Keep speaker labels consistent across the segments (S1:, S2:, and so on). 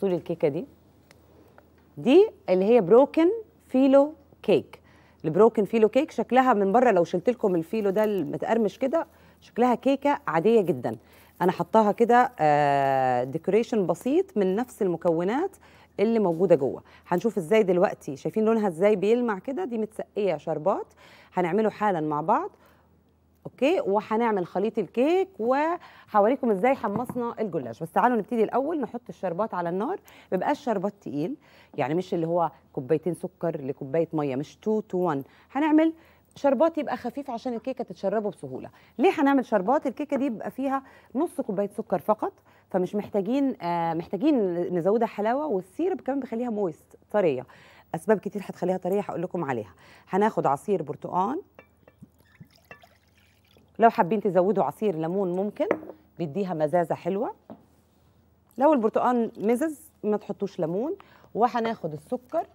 S1: بصوا لي الكيكه دي دي اللي هي بروكن فيلو كيك البروكن فيلو كيك شكلها من بره لو شلت لكم الفيلو ده المتقرمش كده شكلها كيكه عاديه جدا انا حطاها كده ديكوريشن بسيط من نفس المكونات اللي موجوده جوه هنشوف ازاي دلوقتي شايفين لونها ازاي بيلمع كده دي متسقيه شربات هنعمله حالا مع بعض اوكي وهنعمل خليط الكيك وهوريكم ازاي حمصنا الجلاش بس تعالوا نبتدي الاول نحط الشربات على النار ما يبقاش شربات تقيل يعني مش اللي هو كوبايتين سكر لكوبايه ميه مش 2 تو 1 هنعمل شربات يبقى خفيف عشان الكيكه تتشربه بسهوله ليه هنعمل شربات الكيكه دي بيبقى فيها نص كوبايه سكر فقط فمش محتاجين آه محتاجين نزودها حلاوه والسيرب كمان بيخليها مويست طريه اسباب كتير هتخليها طريه هقول لكم عليها هناخد عصير برتقال لو حابين تزودوا عصير ليمون ممكن بيديها مزازه حلوه لو البرتقال مزز ما تحطوش ليمون وهناخد السكر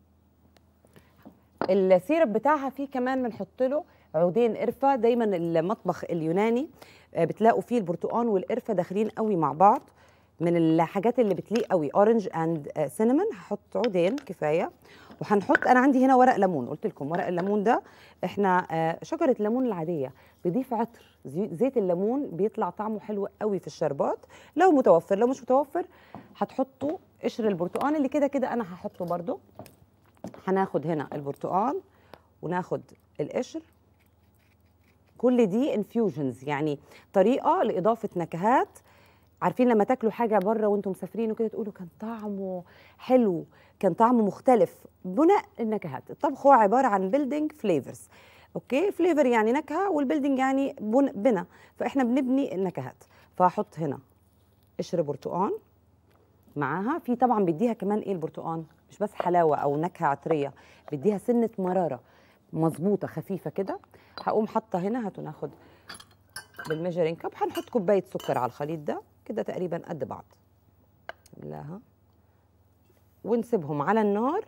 S1: السيرب بتاعها فيه كمان بنحط له عودين قرفه دايما المطبخ اليوناني بتلاقوا فيه البرتقال والقرفه داخلين قوي مع بعض من الحاجات اللي بتليق قوي اورنج اند سينامون هحط عودين كفايه وهنحط انا عندي هنا ورق ليمون قلت لكم ورق الليمون ده احنا شجره الليمون العاديه بضيف عطر زيت الليمون بيطلع طعمه حلو قوي في الشربات لو متوفر لو مش متوفر هتحطوا قشر البرتقال اللي كده كده انا هحطه برده هناخد هنا البرتقال وناخد القشر كل دي انفيوجنز يعني طريقه لاضافه نكهات عارفين لما تاكلوا حاجه بره وانتم مسافرين وكده تقولوا كان طعمه حلو كان طعمه مختلف بناء النكهات الطبخ هو عباره عن بيلدينج فليفرز اوكي فليفر يعني نكهه والبيلدينج يعني بن بنا فاحنا بنبني النكهات فهحط هنا قشر برتقال معاها في طبعا بيديها كمان ايه البرتقال مش بس حلاوه او نكهه عطريه بيديها سنه مراره مظبوطه خفيفه كده هقوم حاطه هنا هاتوا ناخد بالميجرين كاب هنحط كوبايه سكر على الخليط ده كده تقريبا قد بعض نملاها ونسيبهم على النار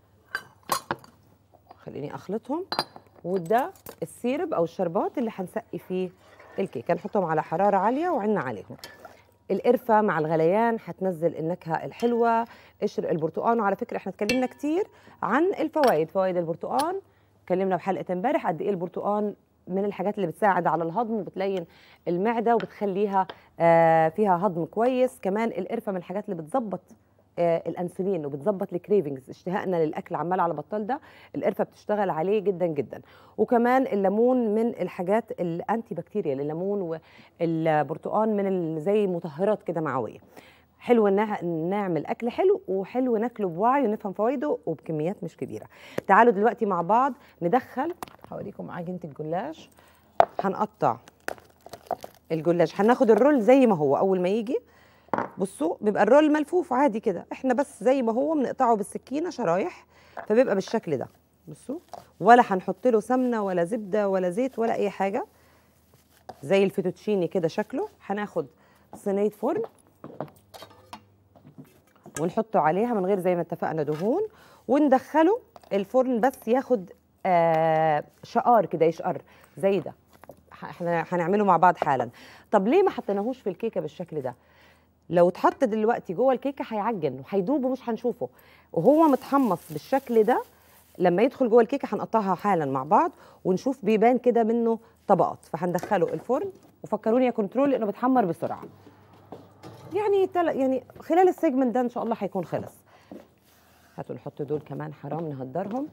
S1: خليني اخلطهم وده السيرب او الشربات اللي هنسقي فيه الكيك هنحطهم على حراره عاليه وعنا عليهم القرفه مع الغليان هتنزل النكهه الحلوه قشر البرتقال وعلى فكره احنا اتكلمنا كتير عن الفوائد فوائد البرتقال اتكلمنا بحلقه امبارح قد ايه البرتقال من الحاجات اللي بتساعد على الهضم وبتلين المعده وبتخليها آه فيها هضم كويس كمان القرفه من الحاجات اللي بتظبط آه الانسولين وبتظبط الكريفنجز اشتهائنا للاكل عمال على بطال ده القرفه بتشتغل عليه جدا جدا وكمان الليمون من الحاجات الانتي بكتيريال الليمون والبرتقال من زي مطهرات كده معويه حلو نعمل اكل حلو وحلو ناكله بوعي ونفهم فوائده وبكميات مش كبيره تعالوا دلوقتي مع بعض ندخل هوريكم عجينه الجلاش هنقطع الجلاش هناخد الرول زي ما هو اول ما يجي بصوا بيبقى الرول ملفوف عادي كده احنا بس زي ما هو بنقطعه بالسكينه شرايح فبيبقى بالشكل ده بصوا ولا هنحط له سمنه ولا زبده ولا زيت ولا اي حاجه زي الفيتوتشيني كده شكله هناخد صينيه فرن ونحطه عليها من غير زي ما اتفقنا دهون وندخله الفرن بس ياخد آه شقار كده يشقر زي ده احنا هنعمله مع بعض حالا طب ليه ما حطيناهوش في الكيكه بالشكل ده لو اتحط دلوقتي جوه الكيكه هيعجن وهيدوب ومش هنشوفه وهو متحمص بالشكل ده لما يدخل جوه الكيكه هنقطعها حالا مع بعض ونشوف بيبان كده منه طبقات فهندخله الفرن وفكروني يا كنترول لانه بيتحمر بسرعه يعني تل... يعني خلال السيجمنت ده ان شاء الله هيكون خلص هاتوا نحط دول كمان حرام نهدرهم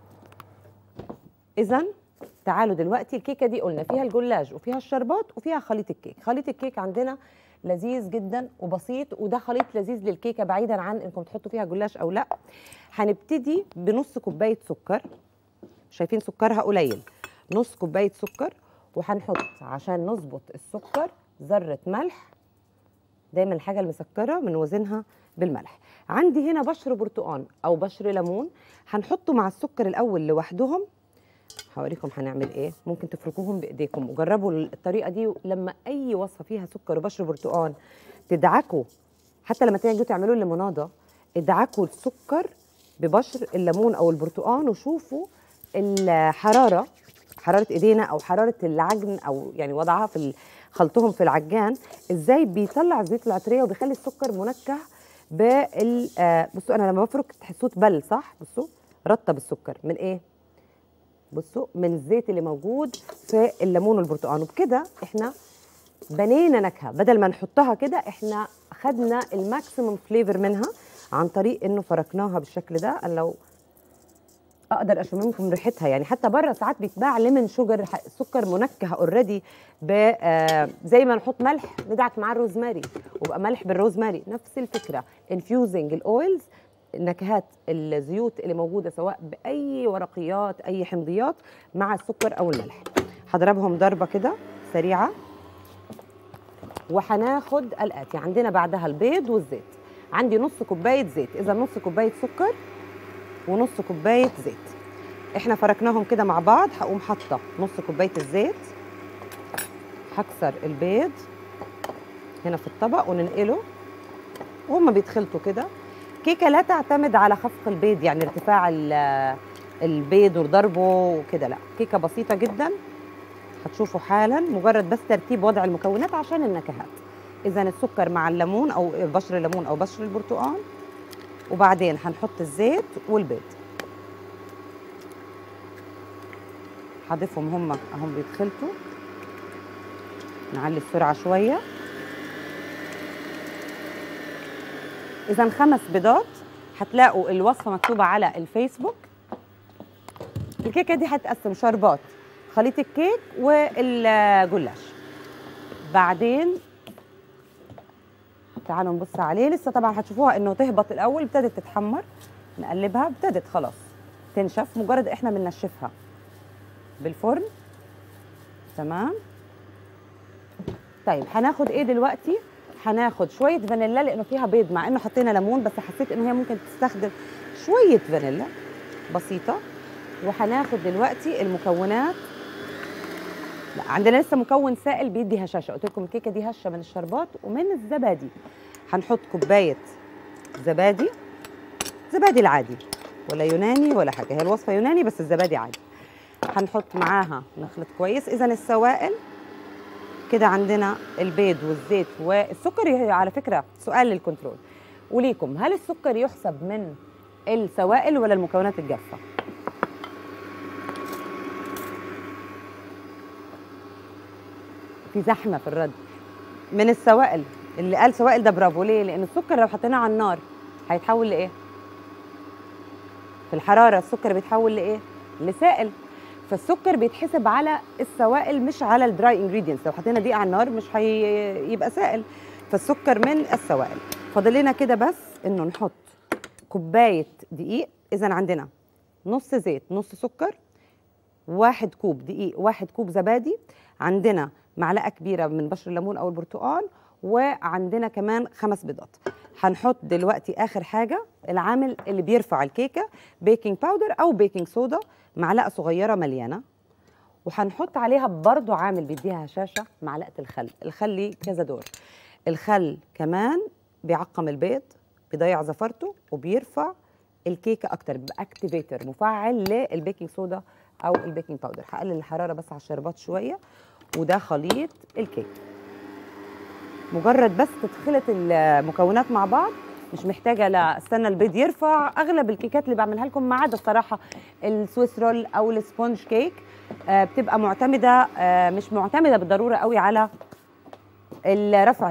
S1: اذا تعالوا دلوقتي الكيكه دي قلنا فيها الجلاج وفيها الشربات وفيها خليط الكيك خليط الكيك عندنا لذيذ جدا وبسيط وده خليط لذيذ للكيكه بعيدا عن انكم تحطوا فيها جلاش او لا هنبتدي بنص كوبايه سكر شايفين سكرها قليل نص كوبايه سكر وهنحط عشان نظبط السكر ذره ملح دايما الحاجه المسكره بنوزنها بالملح عندي هنا بشر برتقان او بشر ليمون هنحطه مع السكر الاول لوحدهم هوريكم هنعمل ايه ممكن تفركوهم بايديكم وجربوا الطريقه دي لما اي وصفه فيها سكر وبشر برتقان تدعكوا حتى لما تيجوا تعملوا الليموناده ادعكوا السكر ببشر الليمون او البرتقان وشوفوا الحراره حراره ايدينا او حراره العجن او يعني وضعها في خلطهم في العجان ازاي بيطلع الزيوت العطريه وبيخلي السكر منكه بال آه بصوا انا لما بفرك تحسوه تبل صح بصوا رطب السكر من ايه بصوا من الزيت اللي موجود في الليمون والبرتقال وبكده احنا بنينا نكهه بدل ما نحطها كده احنا اخدنا الماكسيموم فليفر منها عن طريق انه فركناها بالشكل ده انا لو اقدر اشم لكم ريحتها يعني حتى بره ساعات بيتباع ليمون شوجر سكر منكه اوريدي آه زي ما نحط ملح ندعك معاه الروزماري وبقى ملح بالروزماري نفس الفكره انفيوزنج الاويلز نكهات الزيوت اللي موجوده سواء باي ورقيات اي حمضيات مع السكر او الملح هضربهم ضربه كده سريعه وهناخد الاتي عندنا بعدها البيض والزيت عندي نص كوبايه زيت اذا نص كوبايه سكر ونص كوبايه زيت احنا فركناهم كده مع بعض هقوم حاطه نص كوبايه الزيت هكسر البيض هنا في الطبق وننقله وهما بيتخلطوا كده كيكه لا تعتمد على خفق البيض يعني ارتفاع البيض وضربه وكده لا كيكه بسيطه جدا هتشوفوا حالا مجرد بس ترتيب وضع المكونات عشان النكهات اذا السكر مع الليمون او بشر الليمون او بشر البرتقال وبعدين هنحط الزيت والبيض هضيفهم هم اهم بيتخلطوا نعلي السرعه شويه اذا خمس بيضات هتلاقوا الوصفه مكتوبه على الفيسبوك الكيكه دي هتقسم شربات خليط الكيك والجلاش بعدين تعالوا نبص عليه لسه طبعا هتشوفوها انه تهبط الاول ابتدت تتحمر نقلبها ابتدت خلاص تنشف مجرد احنا بننشفها بالفرن تمام طيب هناخد ايه دلوقتي هناخد شويه فانيلا لانه فيها بيض مع انه حطينا ليمون بس حسيت انه هي ممكن تستخدم شويه فانيلا بسيطه وهناخد دلوقتي المكونات لا عندنا لسه مكون سائل بيدي هشاشه قلت لكم الكيكه دي هشه من الشربات ومن الزبادي هنحط كوبايه زبادي زبادي العادي ولا يوناني ولا حاجه هي الوصفه يوناني بس الزبادي عادي هنحط معاها نخلط كويس اذا السوائل كده عندنا البيض والزيت والسكر على فكره سؤال للكنترول وليكم هل السكر يحسب من السوائل ولا المكونات الجافه في زحمه في الرد من السوائل اللي قال سوائل ده برافو ليه لان السكر لو حطيناه على النار هيتحول لايه في الحراره السكر بيتحول لايه لسائل فالسكر بيتحسب على السوائل مش على الدراي انجريدينتس لو حطينا دقيق على النار مش هيبقى سائل فالسكر من السوائل فاضل لنا كده بس انه نحط كوبايه دقيق اذا عندنا نص زيت نص سكر واحد كوب دقيق واحد كوب زبادي عندنا معلقه كبيره من بشر الليمون او البرتقال وعندنا كمان خمس بيضات هنحط دلوقتي اخر حاجه العامل اللي بيرفع الكيكه بيكنج باودر او بيكنج صودا معلقه صغيره مليانه وهنحط عليها برضو عامل بيديها هشاشه معلقه الخل الخل ليه كذا دور الخل كمان بيعقم البيض بيضيع زفرته وبيرفع الكيكه اكتر باكتيفيتر مفعل للبيكنج صودا او البيكنج باودر هقلل الحراره بس على الشربات شويه وده خليط الكيك مجرد بس تتخلط المكونات مع بعض مش محتاجه لا استنى البيض يرفع اغلب الكيكات اللي بعملها لكم ما عدا الصراحه السويس رول او السبونج كيك آه بتبقى معتمده آه مش معتمده بالضروره قوي على رفع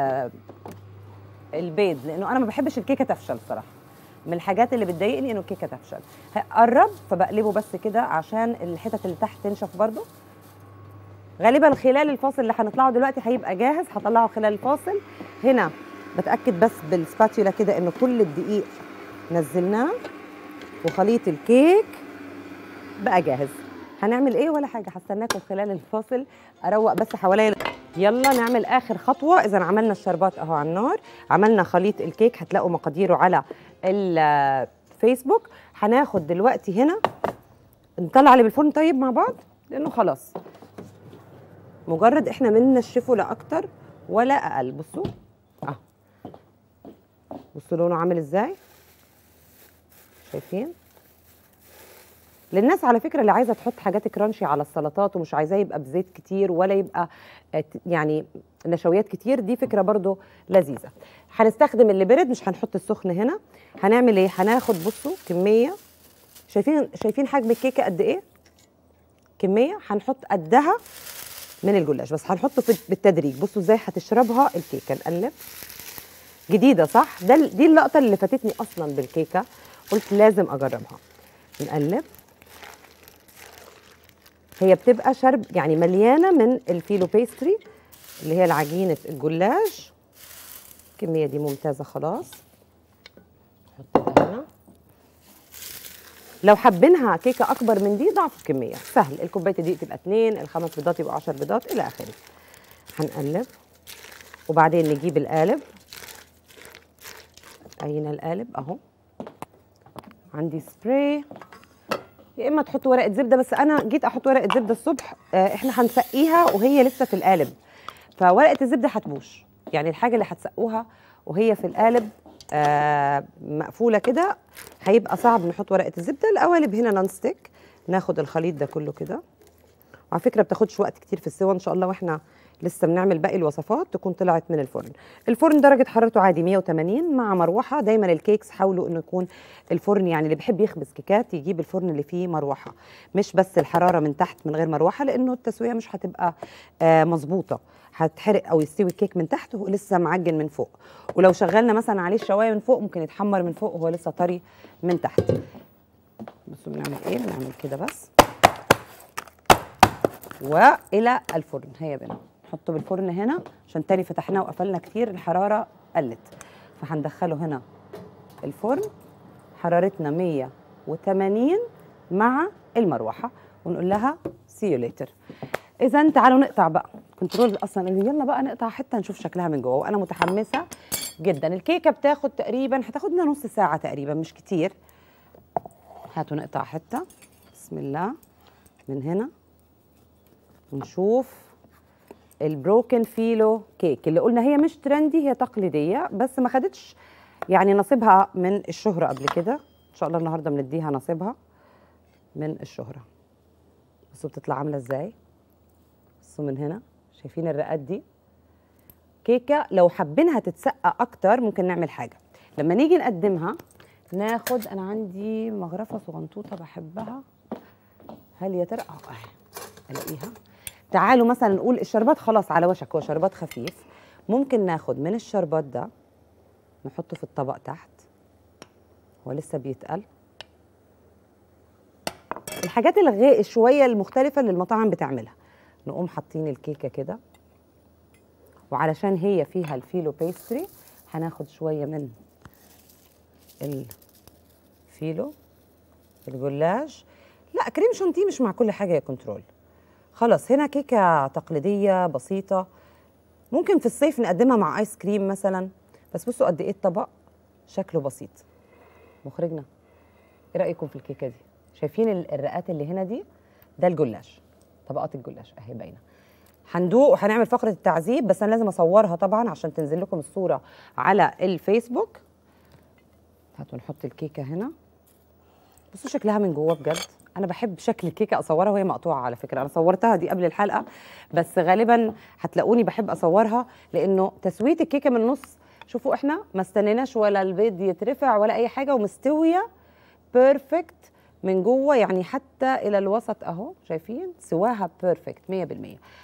S1: البيض لانه انا ما بحبش الكيكه تفشل صراحه من الحاجات اللي بتضايقني انه الكيكه تفشل قرب فبقلبه بس كده عشان الحتت اللي تحت تنشف برده غالبا خلال الفاصل اللي هنطلعه دلوقتي هيبقى جاهز هطلعه خلال الفاصل هنا بتاكد بس بالسباتولا كده انه كل الدقيق نزلناه وخليط الكيك بقى جاهز هنعمل ايه ولا حاجه هستناكم خلال الفاصل اروق بس حواليا يلا نعمل اخر خطوه اذا عملنا الشربات اهو على النار عملنا خليط الكيك هتلاقوا مقاديره على الفيسبوك هناخد دلوقتي هنا نطلع اللي بالفرن طيب مع بعض لانه خلاص مجرد احنا من نشفه لا اكتر ولا اقل بصوا اه بصوا لونه عامل ازاي شايفين للناس على فكره اللي عايزه تحط حاجات كرانشي على السلطات ومش عايزاه يبقى بزيت كتير ولا يبقى آه، ت- يعني نشويات كتير دي فكره برضو لذيذه هنستخدم اللي برد مش هنحط السخن هنا هنعمل ايه هناخد بصوا كميه شايفين شايفين حجم الكيكه قد ايه كميه هنحط قدها من الجلاش بس هنحطه في بالتدريج بصوا ازاي هتشربها الكيكه نقلب جديده صح ده ال- دي اللقطه اللي فاتتني اصلا بالكيكه قلت لازم اجربها نقلب هي بتبقى شرب يعني مليانه من الفيلو بيستري اللي هي العجينه الجلاش الكميه دي ممتازه خلاص نحط ده هنا لو حابينها كيكه اكبر من دي ضعف الكميه سهل الكوبايه دي تبقى اتنين الخمس بيضات يبقى 10 بيضات الى اخره هنقلب وبعدين نجيب القالب اين القالب اهو عندي سبراي يا اما تحط ورقه زبده بس انا جيت احط ورقه زبده الصبح آه، احنا هنسقيها وهي لسه في القالب فورقه الزبده هتبوش يعني الحاجه اللي هتسقوها وهي في القالب آه مقفوله كده هيبقى صعب نحط ورقه الزبده القوالب هنا نون ستيك ناخد الخليط ده كله كده وعلى فكره بتاخدش وقت كتير في السوا ان شاء الله واحنا لسه بنعمل باقي الوصفات تكون طلعت من الفرن الفرن درجه حرارته عادي 180 مع مروحه دايما الكيكس حاولوا انه يكون الفرن يعني اللي بيحب يخبز كيكات يجيب الفرن اللي فيه مروحه مش بس الحراره من تحت من غير مروحه لانه التسويه مش هتبقى آه مظبوطه هتحرق او يستوي الكيك من تحت وهو لسه معجن من فوق ولو شغلنا مثلا عليه الشوايه من فوق ممكن يتحمر من فوق وهو لسه طري من تحت بصوا بنعمل ايه بنعمل كده بس والى الفرن هيا بنا نحطه بالفرن هنا عشان تاني فتحناه وقفلنا كتير الحراره قلت فهندخله هنا الفرن حرارتنا 180 مع المروحه ونقول لها سي يو ليتر اذا تعالوا نقطع بقى كنترول اصلا قال لي يلا بقى نقطع حته نشوف شكلها من جوه وانا متحمسه جدا الكيكه بتاخد تقريبا هتاخد لنا نص ساعه تقريبا مش كتير هاتوا نقطع حته بسم الله من هنا ونشوف البروكن فيلو كيك اللي قلنا هي مش ترندي هي تقليديه بس ما خدتش يعني نصيبها من الشهره قبل كده ان شاء الله النهارده بنديها نصيبها من الشهره بصوا بتطلع عامله ازاي بصوا من هنا شايفين الرقات دي كيكه لو حابينها تتسقى اكتر ممكن نعمل حاجه لما نيجي نقدمها ناخد انا عندي مغرفه صغنطوطه بحبها هل يا ترى اه اهي الاقيها تعالوا مثلا نقول الشربات خلاص على وشك هو شربات خفيف ممكن ناخد من الشربات ده نحطه في الطبق تحت هو لسه بيتقل الحاجات الغاء شويه المختلفه اللي المطاعم بتعملها نقوم حاطين الكيكه كده وعلشان هي فيها الفيلو بيستري هناخد شويه من الفيلو الجلاش لا كريم شانتيه مش مع كل حاجه يا كنترول خلاص هنا كيكه تقليديه بسيطه ممكن في الصيف نقدمها مع ايس كريم مثلا بس بصوا قد ايه الطبق شكله بسيط مخرجنا ايه رايكم في الكيكه دي شايفين ال- الرقات اللي هنا دي ده الجلاش طبقات الجلاش اهي باينه هندوق وهنعمل فقره التعذيب بس انا لازم اصورها طبعا عشان تنزل لكم الصوره على الفيسبوك هاتوا نحط الكيكه هنا بصوا شكلها من جوه بجد انا بحب شكل الكيكه اصورها وهي مقطوعه على فكره انا صورتها دي قبل الحلقه بس غالبا هتلاقوني بحب اصورها لانه تسويه الكيكه من النص شوفوا احنا ما استنيناش ولا البيض يترفع ولا اي حاجه ومستويه بيرفكت من جوه يعني حتى الى الوسط اهو شايفين سواها بيرفكت 100%